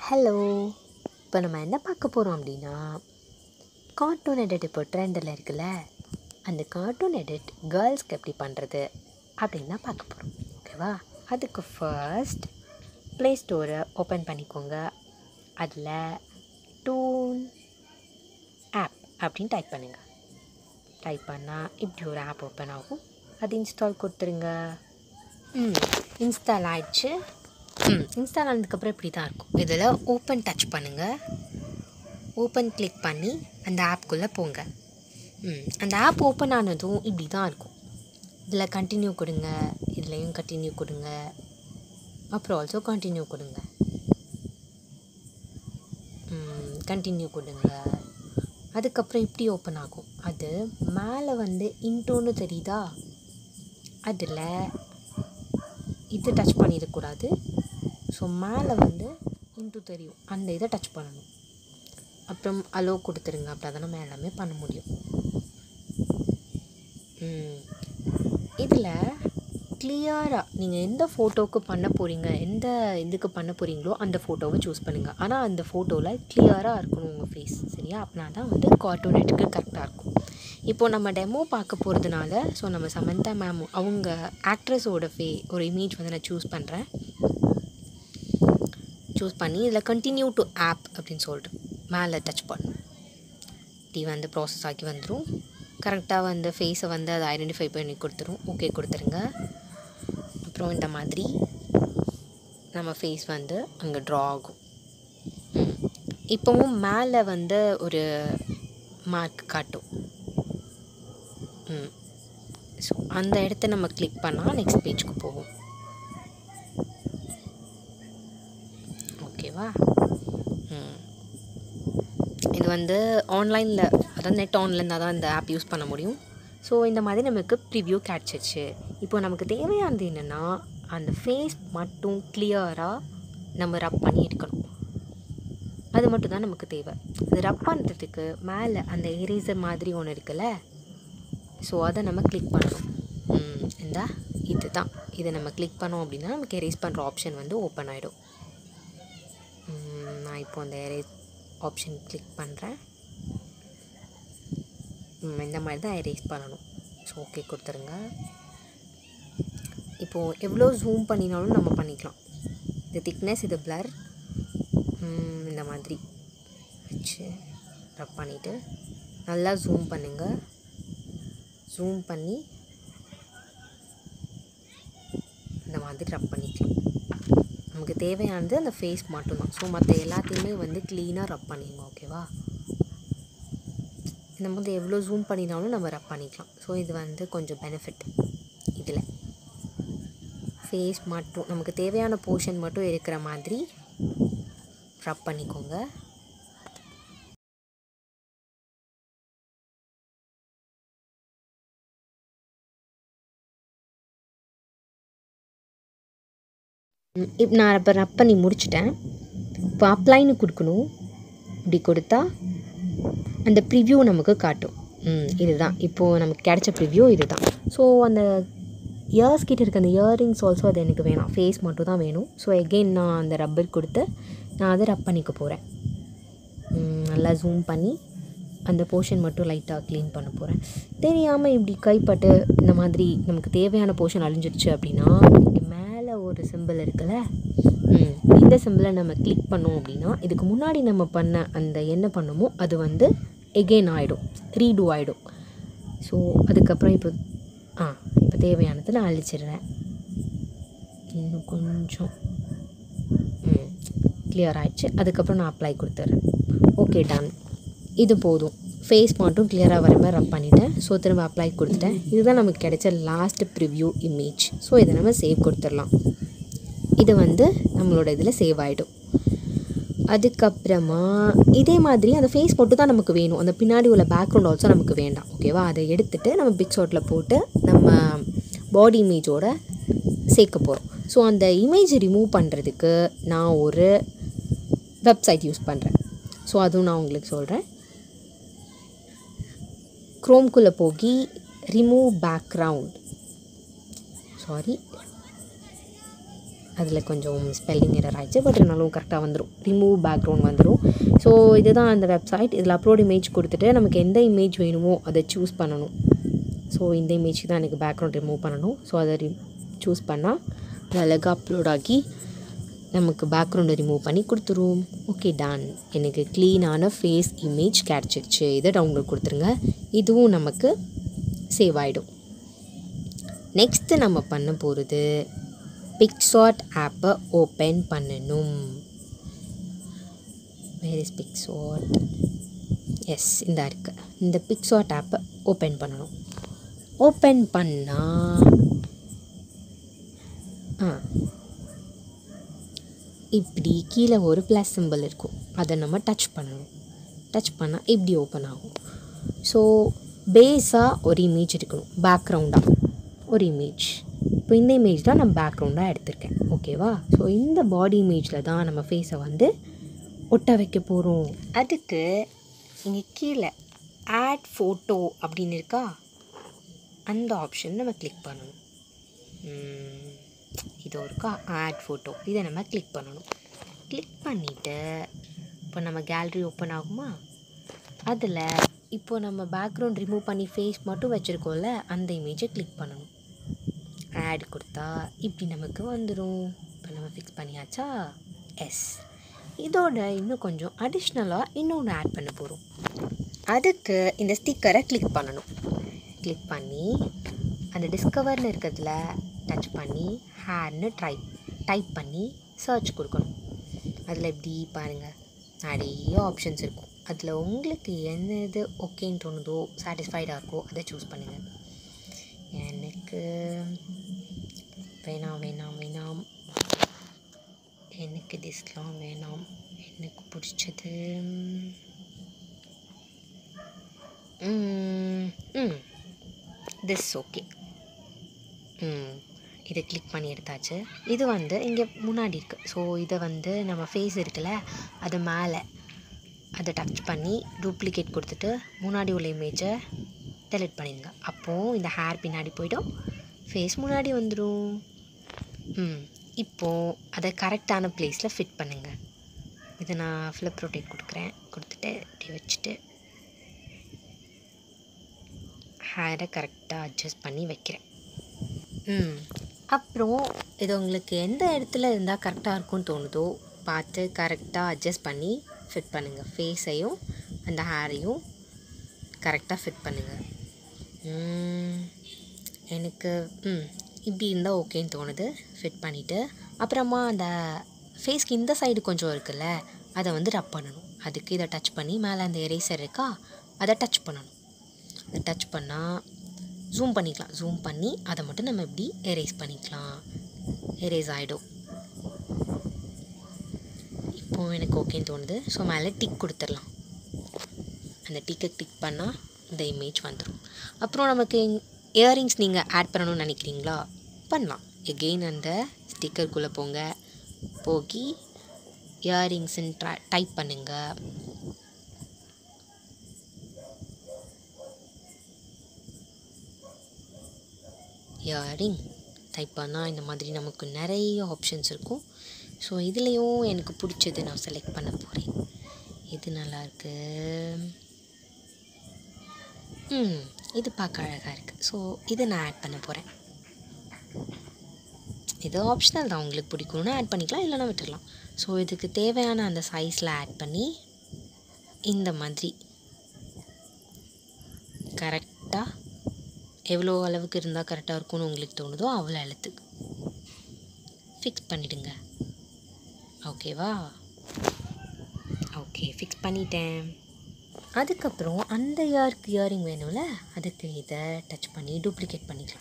hello இப்போ நம்ம என்ன பார்க்க போகிறோம் அப்படின்னா கார்ட்டூன் எடிட் இப்போ ட்ரெண்டில் இருக்குல்ல அந்த கார்ட்டூன் எடிட் கேர்ள்ஸ்க்கு எப்படி பண்ணுறது அப்படின்னு தான் பார்க்க போகிறோம் ஓகேவா அதுக்கு ஃபர்ஸ்ட் ப்ளே ஸ்டோரை ஓப்பன் பண்ணிக்கோங்க அதில் டூன் ஆப் அப்படின்னு டைப் பண்ணுங்கள் டைப் பண்ணால் இப்படி ஒரு ஆப் ஓப்பன் ஆகும் அது இன்ஸ்டால் கொடுத்துருங்க ம் இன்ஸ்டால் ஆயிடுச்சு ம் இன்ஸ்டால் ஆனதுக்கப்புறம் இப்படி தான் இருக்கும் இதில் ஓப்பன் டச் பண்ணுங்கள் ஓப்பன் கிளிக் பண்ணி அந்த ஆப்குள்ளே போங்க ம் அந்த ஆப் ஓப்பன் ஆனதும் இப்படி தான் இருக்கும் இதில் கண்டினியூ கொடுங்க இதுலேயும் கண்டினியூ கொடுங்க அப்புறம் ஆல்சோ கண்டினியூ கொடுங்க கண்டினியூ கொடுங்க அதுக்கப்புறம் இப்படி ஓப்பன் ஆகும் அது மேலே வந்து இன்டோன்னு தெரியுதா அதில் இது டச் பண்ணிடக்கூடாது ஸோ மேலே வந்து இன்ட்டு தெரியும் அந்த இதை டச் பண்ணணும் அப்புறம் அலோ கொடுத்துருங்க அப்படி தான் நம்ம எல்லாமே பண்ண முடியும் இதில் கிளியராக நீங்கள் எந்த ஃபோட்டோவுக்கு பண்ண போகிறீங்க எந்த இதுக்கு பண்ண போகிறீங்களோ அந்த ஃபோட்டோவை சூஸ் பண்ணுங்கள் ஆனால் அந்த ஃபோட்டோவில் கிளியராக இருக்கணும் உங்கள் ஃபேஸ் சரியா அப்படின்னா தான் வந்து கார்ட்டூன் நெட்டுக்கு கரெக்டாக இருக்கும் இப்போது நம்ம டெமோ பார்க்க போகிறதுனால ஸோ நம்ம சமந்தா மேம் அவங்க ஆக்ட்ரஸோட ஃபே ஒரு இமேஜ் வந்து நான் சூஸ் பண்ணுறேன் சூஸ் பண்ணி இதில் கண்டினியூ டு ஆப் அப்படின்னு சொல்லிட்டு மேலே டச் பண்ணணும் இப்படி வந்து ப்ராசஸ் ஆகி வந்துடும் கரெக்டாக வந்து ஃபேஸை வந்து அதை ஐடென்டிஃபை பண்ணி கொடுத்துரும் ஓகே கொடுத்துருங்க அப்புறம் இந்த மாதிரி நம்ம ஃபேஸ் வந்து அங்கே ட்ரா ஆகும் இப்போவும் மேலே வந்து ஒரு மார்க் காட்டும் ம் ஸோ அந்த இடத்த நம்ம கிளிக் பண்ணால் நெக்ஸ்ட் பேஜுக்கு போகும் ஓகேவா ம் இது வந்து ஆன்லைனில் அதாவது நெட் ஆன்லைனில் தான் இந்த ஆப் யூஸ் பண்ண முடியும் ஸோ இந்த மாதிரி நமக்கு ப்ரிவ்யூ கிடச்சிச்சு இப்போ நமக்கு தேவையானது என்னென்னா அந்த ஃபேஸ் மட்டும் கிளியராக நம்ம ரப் பண்ணி எடுக்கணும் அது மட்டும் தான் நமக்கு தேவை அது ரப் பண்ணுறதுக்கு மேலே அந்த எரேசர் மாதிரி ஒன்று இருக்குல்ல ஸோ அதை நம்ம கிளிக் பண்ணணும் இந்த இது தான் இதை நம்ம கிளிக் பண்ணோம் அப்படின்னா நமக்கு எரேஸ் பண்ணுற ஆப்ஷன் வந்து ஓப்பன் ஆகிடும் நான் இப்போ அந்த எரேஸ் ஆப்ஷன் கிளிக் பண்ணுறேன் இந்த மாதிரி தான் எரேஸ் பண்ணணும் ஸோ ஓகே கொடுத்துருங்க இப்போது எவ்வளோ ஜூம் பண்ணினாலும் நம்ம பண்ணிக்கலாம் இது திக்னஸ் இது பிளர் இந்த மாதிரி வச்சு ரப் பண்ணிவிட்டு நல்லா ஜூம் பண்ணுங்கள் ஜூம் பண்ணி இந்த மாதிரி ரப் பண்ணிக்கலாம் நமக்கு தேவையானது அந்த ஃபேஸ் மட்டும்தான் ஸோ மற்ற எல்லாத்தையுமே வந்து க்ளீனாக ரப் பண்ணிடுங்க ஓகேவா இந்த மாதிரி எவ்வளோ ஜூம் பண்ணினாலும் நம்ம ரப் பண்ணிக்கலாம் ஸோ இது வந்து கொஞ்சம் பெனிஃபிட் இதில் ஃபேஸ் மட்டும் நமக்கு தேவையான போர்ஷன் மட்டும் இருக்கிற மாதிரி ரப் பண்ணிக்கோங்க இப்போ நான் இப்போ ரப் பண்ணி முடிச்சிட்டேன் இப்போ அப்ளைன்னு கொடுக்கணும் இப்படி கொடுத்தா அந்த ப்ரிவ்யூ நமக்கு காட்டும் ம் இதுதான் இப்போது நமக்கு கிடைச்ச ப்ரிவ்யூ இதுதான் ஸோ அந்த இயர்ஸ் கிட்ட இருக்க அந்த இயரிங்ஸ் ஆல்சோ அது எனக்கு வேணாம் ஃபேஸ் மட்டும் தான் வேணும் ஸோ எகெயின் நான் அந்த ரப்பர் கொடுத்து நான் அதை ரப் பண்ணிக்க போகிறேன் நல்லா ஜூம் பண்ணி அந்த போர்ஷன் மட்டும் லைட்டாக க்ளீன் பண்ண போகிறேன் தெரியாமல் இப்படி கைப்பட்டு இந்த மாதிரி நமக்கு தேவையான போர்ஷன் அழிஞ்சிடுச்சு அப்படின்னா இங்கே மேலே ஒரு சிம்பிள் இருக்குல்ல இந்த சிம்பிளை நம்ம கிளிக் பண்ணோம் அப்படின்னா இதுக்கு முன்னாடி நம்ம பண்ண அந்த என்ன பண்ணமோ அது வந்து எகெயின் ஆகிடும் ரீடூ ஆகிடும் ஸோ அதுக்கப்புறம் இப்போ ஆ இப்போ தேவையானது நான் அழிச்சிடுறேன் இன்னும் கொஞ்சம் ம் கிளியர் ஆகிடுச்சு அதுக்கப்புறம் நான் அப்ளை கொடுத்துட்றேன் ஓகே டன் இது போதும் ஃபேஸ் மட்டும் கிளியராக வர மாதிரி ரப் பண்ணிவிட்டேன் ஸோ திரும்ப அப்ளை கொடுத்துட்டேன் இதுதான் நமக்கு கிடைச்ச லாஸ்ட் ப்ரிவ்யூ இமேஜ் ஸோ இதை நம்ம சேவ் கொடுத்துடலாம் இது வந்து நம்மளோட இதில் சேவ் ஆகிடும் அதுக்கப்புறமா இதே மாதிரி அந்த ஃபேஸ் மட்டும் தான் நமக்கு வேணும் அந்த பின்னாடி உள்ள பேக்ரவுண்ட் ஆல்சோ நமக்கு வேண்டாம் ஓகேவா அதை எடுத்துகிட்டு நம்ம பிக்சோட்டில் போட்டு நம்ம பாடி இமேஜோட சேர்க்க போகிறோம் ஸோ அந்த இமேஜ் ரிமூவ் பண்ணுறதுக்கு நான் ஒரு வெப்சைட் யூஸ் பண்ணுறேன் ஸோ அதுவும் நான் உங்களுக்கு சொல்கிறேன் க்ரோம்குள்ளே போகி ரிமூவ் பேக்ரவுண்ட் சாரி அதில் கொஞ்சம் ஸ்பெல்லிங் எரர் ஆயிடுச்சு பட் இருந்தாலும் கரெக்டாக வந்துடும் ரிமூவ் பேக்ரவுண்ட் வந்துடும் ஸோ இதுதான் அந்த வெப்சைட் இதில் அப்லோட் இமேஜ் கொடுத்துட்டு நமக்கு எந்த இமேஜ் வேணுமோ அதை சூஸ் பண்ணணும் ஸோ இந்த இமேஜ் தான் எனக்கு பேக்ரவுண்ட் ரிமூவ் பண்ணணும் ஸோ அதை ரி சூஸ் பண்ணால் அது அழகாக அப்லோட் ஆகி நமக்கு பேக்ரவுண்டை ரிமூவ் பண்ணி கொடுத்துரும் ஓகே டன் எனக்கு க்ளீனான ஃபேஸ் இமேஜ் கிடச்சிருச்சு இதை டவுன்லோட் கொடுத்துருங்க இதுவும் நமக்கு சேவ் ஆகிடும் நெக்ஸ்ட்டு நம்ம பண்ண போகிறது பிக்ஸாட் ஆப்பை ஓப்பன் பண்ணணும் வேர் இஸ் பிக்ஸாட் எஸ் இந்த இருக்கு இந்த பிக்ஸாட் ஆப்பை ஓப்பன் பண்ணணும் ஓப்பன் பண்ணால் ஆ இப்படி கீழே ஒரு ப்ளஸ் சிம்பிள் இருக்கும் அதை நம்ம டச் பண்ணணும் டச் பண்ணால் இப்படி ஓப்பன் ஆகும் ஸோ பேஸாக ஒரு இமேஜ் இருக்கணும் பேக்ரவுண்டாக ஒரு இமேஜ் இப்போ இந்த இமேஜ் தான் நான் பேக்ரவுண்டாக எடுத்திருக்கேன் ஓகேவா ஸோ இந்த பாடி இமேஜில் தான் நம்ம ஃபேஸை வந்து ஒட்ட வைக்க போகிறோம் அதுக்கு இங்கே கீழே ஆட் ஃபோட்டோ அப்படின்னு இருக்கா அந்த ஆப்ஷன் நம்ம கிளிக் பண்ணணும் ம், இதோ இருக்கா ஆட் ஃபோட்டோ இதை நம்ம கிளிக் பண்ணணும் கிளிக் பண்ணிவிட்டு இப்போ நம்ம கேலரி ஓப்பன் ஆகுமா அதில் இப்போ நம்ம பேக்ரவுண்ட் ரிமூவ் பண்ணி ஃபேஸ் மட்டும் வச்சுருக்கோம்ல அந்த இமேஜை கிளிக் பண்ணணும் ஆட் கொடுத்தா இப்படி நமக்கு வந்துடும் இப்போ நம்ம ஃபிக்ஸ் பண்ணியாச்சா எஸ் இதோட இன்னும் கொஞ்சம் அடிஷ்னலாக இன்னொன்று ஆட் பண்ண போகிறோம் அதுக்கு இந்த ஸ்டிக்கரை கிளிக் பண்ணணும் கிளிக் பண்ணி அந்த டிஸ்கவர்னு இருக்கிறதுல டச் பண்ணி ஹேர்னு ட்ரை டைப் பண்ணி சர்ச் கொடுக்கணும் அதில் எப்படி பாருங்கள் நிறைய ஆப்ஷன்ஸ் இருக்கும் அதில் உங்களுக்கு என்ன இது ஓகேன்னு தோணுதோ சாட்டிஸ்ஃபைடாக இருக்கோ அதை சூஸ் பண்ணுங்கள் எனக்கு வேணாம் வேணாம் வேணாம் எனக்கு டிஸ்லாம் வேணாம் எனக்கு பிடிச்சது திஸ் ஓகே ம் இதை கிளிக் பண்ணி எடுத்தாச்சு இது வந்து இங்கே முன்னாடி இருக்குது ஸோ இதை வந்து நம்ம ஃபேஸ் இருக்குல்ல அது மேலே அதை டச் பண்ணி டூப்ளிகேட் கொடுத்துட்டு முன்னாடி உள்ள இமேஜை டெலிட் பண்ணிடுங்க அப்போது இந்த ஹேர் பின்னாடி போயிடும் ஃபேஸ் முன்னாடி வந்துடும் ம் இப்போது அதை கரெக்டான ப்ளேஸில் ஃபிட் பண்ணுங்கள் இதை நான் ஃப்ளிப் ரொட்டேட் கொடுக்குறேன் கொடுத்துட்டு இப்படி வச்சுட்டு ஹேரை கரெக்டாக அட்ஜஸ்ட் பண்ணி வைக்கிறேன் ம் அப்புறம் இது உங்களுக்கு எந்த இடத்துல இருந்தால் கரெக்டாக இருக்கும்னு தோணுதோ பார்த்து கரெக்டாக அட்ஜஸ்ட் பண்ணி ஃபிட் பண்ணுங்கள் ஃபேஸையும் அந்த ஹேரையும் கரெக்டாக ஃபிட் பண்ணுங்கள் ம், எனக்கு ம் இப்படி இருந்தால் ஓகேன்னு தோணுது ஃபிட் பண்ணிவிட்டு அப்புறமா அந்த ஃபேஸ்க்கு இந்த சைடு கொஞ்சம் இருக்குல்ல அதை வந்து ரப் பண்ணணும் அதுக்கு இதை டச் பண்ணி மேலே அந்த எரேசர் இருக்கா அதை டச் பண்ணணும் அதை டச் பண்ணால் ஜூம் பண்ணிக்கலாம் ஜூம் பண்ணி அதை மட்டும் நம்ம இப்படி எரேஸ் பண்ணிக்கலாம் எரேஸ் ஆகிடும் இப்போது எனக்கு ஓகேன்னு தோணுது ஸோ மேலே டிக் கொடுத்துடலாம் அந்த டிக்கை டிக் பண்ணால் இந்த இமேஜ் வந்துடும் அப்புறம் நமக்கு இயரிங்ஸ் நீங்கள் ஆட் பண்ணணும்னு நினைக்கிறீங்களா பண்ணலாம் எகெயின் அந்த ஸ்டிக்கருக்குள்ளே போங்க போகி இயரிங்ஸ்ன்னு ட்ரை டைப் பண்ணுங்கள் இயரிங் டைப் பண்ணால் இந்த மாதிரி நமக்கு நிறைய ஆப்ஷன்ஸ் இருக்கும் ஸோ இதுலேயும் எனக்கு பிடிச்சது நான் செலக்ட் பண்ண போகிறேன் எது நல்லா இருக்கு ம் இது பார்க்க அழகாக இருக்குது ஸோ இதை நான் ஆட் பண்ண போகிறேன் இது ஆப்ஷனல் தான் உங்களுக்கு பிடிக்கும்னா ஆட் பண்ணிக்கலாம் இல்லைன்னா விட்டுடலாம் ஸோ இதுக்கு தேவையான அந்த சைஸில் ஆட் பண்ணி இந்த மாதிரி கரெக்டாக எவ்வளோ அளவுக்கு இருந்தால் கரெக்டாக இருக்கும்னு உங்களுக்கு தோணுதோ அவ்வளோ அளத்துக்கு ஃபிக்ஸ் பண்ணிவிடுங்க ஓகேவா ஓகே ஃபிக்ஸ் பண்ணிட்டேன் அதுக்கப்புறம் அந்த இயருக்கு இயரிங் வேணும்ல அதுக்கு இதை டச் பண்ணி டூப்ளிகேட் பண்ணிக்கலாம்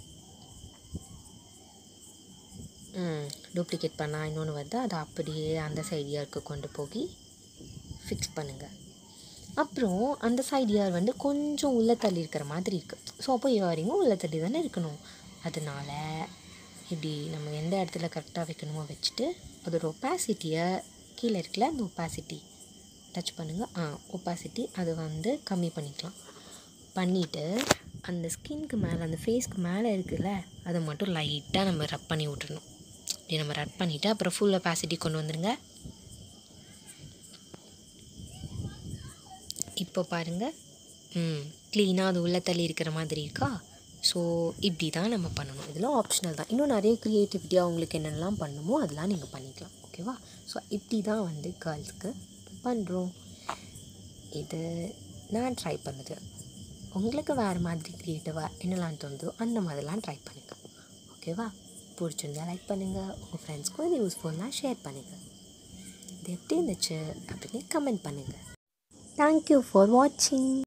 ம் டூப்ளிகேட் பண்ணால் இன்னொன்று வருது அதை அப்படியே அந்த சைடு இயருக்கு கொண்டு போய் ஃபிக்ஸ் பண்ணுங்கள் அப்புறம் அந்த சைடு இயர் வந்து கொஞ்சம் உள்ள தள்ளி இருக்கிற மாதிரி இருக்குது ஸோ அப்போ இயரிங்கும் உள்ள தள்ளி தானே இருக்கணும் அதனால இப்படி நம்ம எந்த இடத்துல கரெக்டாக வைக்கணுமோ வச்சுட்டு அதோட ஒப்பாசிட்டியை கீழே இருக்குல்ல அந்த ஒப்பாசிட்டி டச் பண்ணுங்கள் ஆ ஒப்பாசிட்டி அதை வந்து கம்மி பண்ணிக்கலாம் பண்ணிவிட்டு அந்த ஸ்கின்க்கு மேலே அந்த ஃபேஸ்க்கு மேலே இருக்குல்ல அதை மட்டும் லைட்டாக நம்ம ரப் பண்ணி விட்டுறணும் இப்படி நம்ம ரட் பண்ணிவிட்டு அப்புறம் ஃபுல் ஒப்பாசிட்டி கொண்டு வந்துடுங்க இப்போ பாருங்கள் ம் க்ளீனாக அது உள்ளே தள்ளி இருக்கிற மாதிரி இருக்கா ஸோ இப்படி தான் நம்ம பண்ணணும் இதெல்லாம் ஆப்ஷனல் தான் இன்னும் நிறைய க்ரியேட்டிவிட்டியாக உங்களுக்கு என்னென்னலாம் பண்ணணுமோ அதெல்லாம் நீங்கள் பண்ணிக்கலாம் ஓகேவா ஸோ இப்படி தான் வந்து கேர்ள்ஸ்க்கு பண்ணுறோம் இது நான் ட்ரை பண்ணுது உங்களுக்கு வேறு மாதிரி க்ரியேட்டிவாக என்னெல்லாம் தோணுதோ அந்த மாதிரிலாம் ட்ரை பண்ணுங்கள் ஓகேவா பிடிச்சிருந்தா லைக் பண்ணுங்கள் உங்கள் ஃப்ரெண்ட்ஸ்க்கும் இது யூஸ்ஃபுல்லாக ஷேர் பண்ணுங்கள் இது எப்படி இருந்துச்சு அப்படின்னு கமெண்ட் பண்ணுங்கள் தேங்க்யூ ஃபார் வாட்சிங்